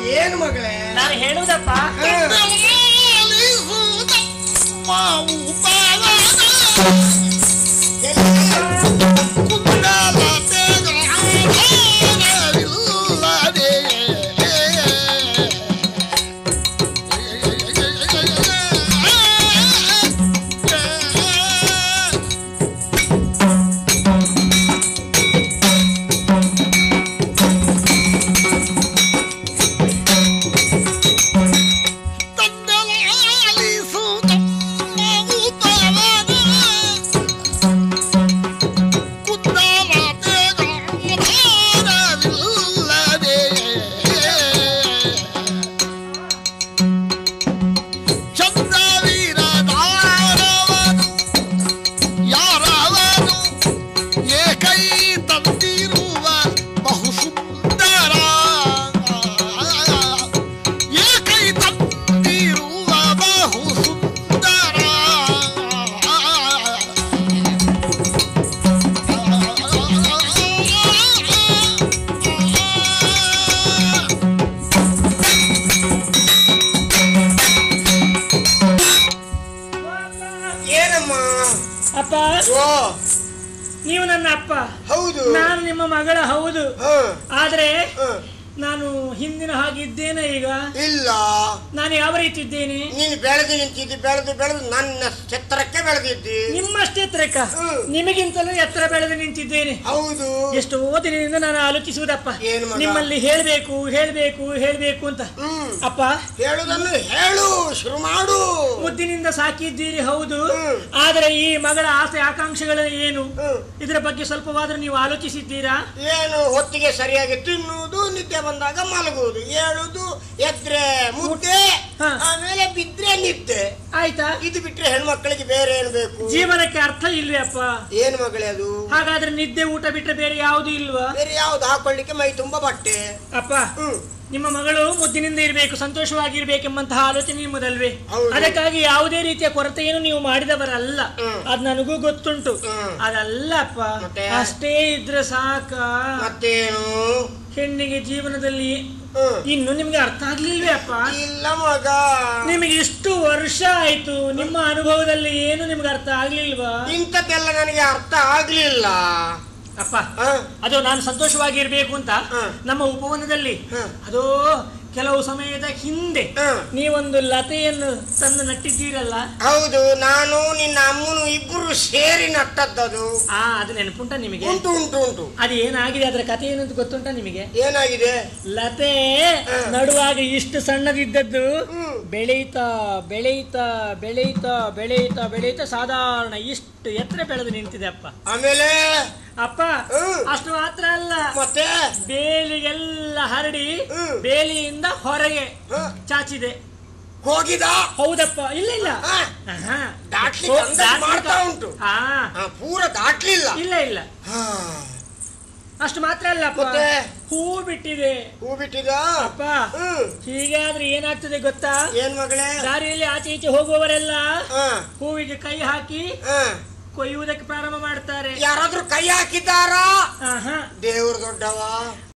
ಏನು ಮಗಳೇ ನಾನು ಹೇಳುವುದಪ್ಪ ಯಾರವನು ಏಕೈ ತಂದಿರುವ ಬಹು ಸುಂದರ ಏಕೈ ತಂದಿರುವ ಬಹು ಸುಂದರ ಏನಮ್ಮ ಅಪ್ಪ ಓ ನೀವು ನನ್ನ ಅಪ್ಪ ಹೌದು ನಾನು ನಿಮ್ಮ ಮಗಳ ಹೌದು ಹ, ಆದ್ರೆ ಹ. ನಾನು ಹಿಂದಿನ ಹಾಗೆ ಇದ್ದೇನೆ ಈಗ ಇಲ್ಲ ನಾನು ಯಾವ ರೀತಿ ಇದ್ದೇನೆ ನೀನು ಬೆಳೆದು ನಿಂತಿದ್ದಿ ಬೆಳೆದು ಬೆಳೆದು ನನ್ನ ಛತ್ರಕ್ಕೆ ಬೆಳೆದಿದ್ದಿ ನಿಮ್ಮಷ್ಟೇ ಎತ್ತರಕ್ಕ ಹ್ಮ್. ನಿಮಗಿಂತಲೂ ಎತ್ತರ ಬೆಳೆದು ನಿಂತಿದ್ದೇನೆ ಹೌದು ಎಷ್ಟೋ ದಿನದಿಂದ ನಾನು ಆಲೋಚಿಸುವುದಪ್ಪ ಏನು ಮಗ? ನಿಮ್ಮಲ್ಲಿ ಹೇಳ್ಬೇಕು ಹೇಳ್ಬೇಕು ಹೇಳ್ಬೇಕು ಅಂತ ಹ್ಮ್ ಅಪ್ಪ ಹೇಳುದನ್ನು ಹೇಳು ಶುರು ಮಾಡು ಮುದ್ದಿನಿಂದ ಸಾಕಿದ್ದೀರಿ ಹೌದು ಹ್ಮ್. ಆದರೆ ಈ ಮಗಳ ಆಸೆ ಆಕಾಂಕ್ಷೆಗಳು ಏನು ಹ್ಮ್. ಇದರ ಬಗ್ಗೆ ಸ್ವಲ್ಪವಾದ್ರೂ ನೀವು ಆಲೋಚಿಸಿದ್ದೀರಾ ಏನು ಹೊತ್ತಿಗೆ ಸರಿಯಾಗಿ ತಿನ್ನುವುದು ನಿದ್ದೆ ಬಂದಾಗ ಮಲಗುವುದು ಏಳುದು ಎದ್ರೆ ಮುದ್ದೆ ಹ. ಆಮೇಲೆ ಬಿದ್ರೆ ನಿದ್ದೆ ಆಯ್ತಾ ಇದು ಬಿಟ್ರೆ ಹೆಣ್ಮಕ್ಳಿಗೆ ಬೇರೆ ಏನ್ ಬೇಕು ಜೀವನಕ್ಕೆ ಅರ್ಥ ಇಲ್ವೇ ಅಪ್ಪ ಏನ್ ಮಗಳೇ ಅದು ಹಾಗಾದ್ರೆ ನಿದ್ದೆ ಊಟ ಬಿಟ್ರೆ ಬೇರೆ ಯಾವುದು ಇಲ್ವಾ ಬೇರೆ ಯಾವ್ದು ಹಾಕೊಳ್ಳಿಕ್ಕೆ ಮೈ ತುಂಬಾ ಬಟ್ಟೆ ಅಪ್ಪ ಹ್ಮ್ ನಿಮ್ಮ ಮಗಳು ಮುದ್ದಿನಿಂದ ಇರಬೇಕು ಸಂತೋಷವಾಗಿರ್ಬೇಕೆಂಬಂತಹ ಆಲೋಚನೆ ನಿಮ್ಮದಲ್ವೇ ಹೌದು. ಅದಕ್ಕಾಗಿ ಯಾವುದೇ ರೀತಿಯ ಕೊರತೆಯನ್ನು ನೀವು ಮಾಡಿದವರಲ್ಲ ಹ್ಮ್. ಅದ್ ನನಗೂ ಗೊತ್ತುಂಟು ಹ್ಮ್. ಅದಲ್ಲಪ್ಪ ಮತ್ತೆ? ಅಷ್ಟೇ ಇದ್ರೆ ಸಾಕ ಮತ್ತೇನು ಹೆಣ್ಣಿಗೆ ಜೀವನದಲ್ಲಿ ಹ್ಮ್ ಇನ್ನು ನಿಮ್ಗೆ ಅರ್ಥ ಆಗ್ಲಿಲ್ವೇ ಅಪ್ಪ ಇಲ್ಲ ಮಗ ನಿಮಗೆ ಇಷ್ಟು ವರ್ಷ ಆಯ್ತು ನಿಮ್ಮ ಅನುಭವದಲ್ಲಿ ಏನು ನಿಮ್ಗೆ ಅರ್ಥ ಆಗ್ಲಿಲ್ವಾ ಇಂಥದ್ದೆಲ್ಲ ನನಗೆ ಅರ್ಥ ಆಗ್ಲಿಲ್ಲ ಅಪ್ಪ ಹ? ಅದು ನಾನು ಸಂತೋಷವಾಗಿರ್ಬೇಕು ಅಂತ ಹ. ನಮ್ಮ ಉಪವನದಲ್ಲಿ ಹ. ಅದೋ ಕೆಲವು ಸಮಯದ ಹಿಂದೆ ಹ. ನೀವೊಂದು ಲತೆಯನ್ನು ತಂದು ನಟ್ಟಿದ್ದೀರಲ್ಲ ಹೌದು ನಾನು ನಿನ್ನ ಅಮ್ಮನು ಇಬ್ಬರು ಸೇರಿ ನಟ್ಟದ್ದದು ಆ ಅದು ನೆನಪುಂಟ ನಿಮಗೆ ಉಂಟು ಉಂಟು ಉಂಟು ಅದು ಏನಾಗಿದೆ ಅದರ ಕಥೆ ಏನು ಅಂತ ಗೊತ್ತುಂಟ ನಿಮಗೆ ಏನಾಗಿದೆ ಲತೆ ಹ. ನಡುವಾಗ ಇಷ್ಟು ಸಣ್ಣದಿದ್ದದ್ದು ಹ್ಮ್. ಬೆಳೆಯುತ್ತಾ ಬೆಳೆಯುತ್ತಾ ಬೆಳೆಯುತ್ತಾ ಬೆಳೆಯುತ್ತಾ ಬೆಳೆಯುತ್ತಾ ಸಾಧಾರಣ ಇಷ್ಟು ಎತ್ತರ ಬೆಳೆದು ನಿಂತಿದೆ ಅಪ್ಪ ಆಮೇಲೆ ಅಪ್ಪ ಹ್ಮ್. ಅಷ್ಟು ಮಾತ್ರ ಅಲ್ಲ ಮತ್ತೆ ಬೇಲಿಗೆಲ್ಲ ಹರಡಿ ಹ್ಮ್. ಬೇಲಿಯಿಂದ ಹೊರಗೆ ಹ. ಚಾಚಿದೆ ಹೋಗಿದ ಹೌದಪ್ಪ ಇಲ್ಲ ಇಲ್ಲ ಹ. ಆಹಾ. ದಾಟ್ಲಿಕ್ಕೆ ಹೋ- ಅಂದಾಜು ದಾಟ್ಲಿಕ್ಕೆ- ಮಾಡ್ತಾ ಉಂಟು. ಹಾ ಆ, ಪೂರ ದಾಟ್ಲಿಲ್ಲ ಇಲ್ಲ ಇಲ್ಲ ಹಾ. ಅಷ್ಟು ಮಾತ್ರ ಅಲ್ಲಪ್ಪ ಮತ್ತೆ? ಹೂ ಬಿಟ್ಟಿದೆ ಹೂ ಬಿಟ್ಟಿದ ಅಪ್ಪ ಹ್ಮ್ ಹೀಗಾದ್ರೆ ಏನಾಗ್ತದೆ ಗೊತ್ತಾ ಏನ್ ಮಗಳೇ ದಾರಿಯಲ್ಲಿ ಆಚೆ ಈಚೆ ಹೋಗುವವರೆಲ್ಲ ಹ, ಹೂವಿಗೆ ಕೈ ಹಾಕಿ ಹ. ಕೊಯ್ಯುವುದಕ್ಕೆ ಪ್ರಾರಂಭ ಮಾಡ್ತಾರೆ ಯಾರಾದ್ರೂ ಕೈ ಹಾಕಿದ್ದಾರಾ ಆಹಾ ದೇವ್ರ ದೊಡ್ಡವ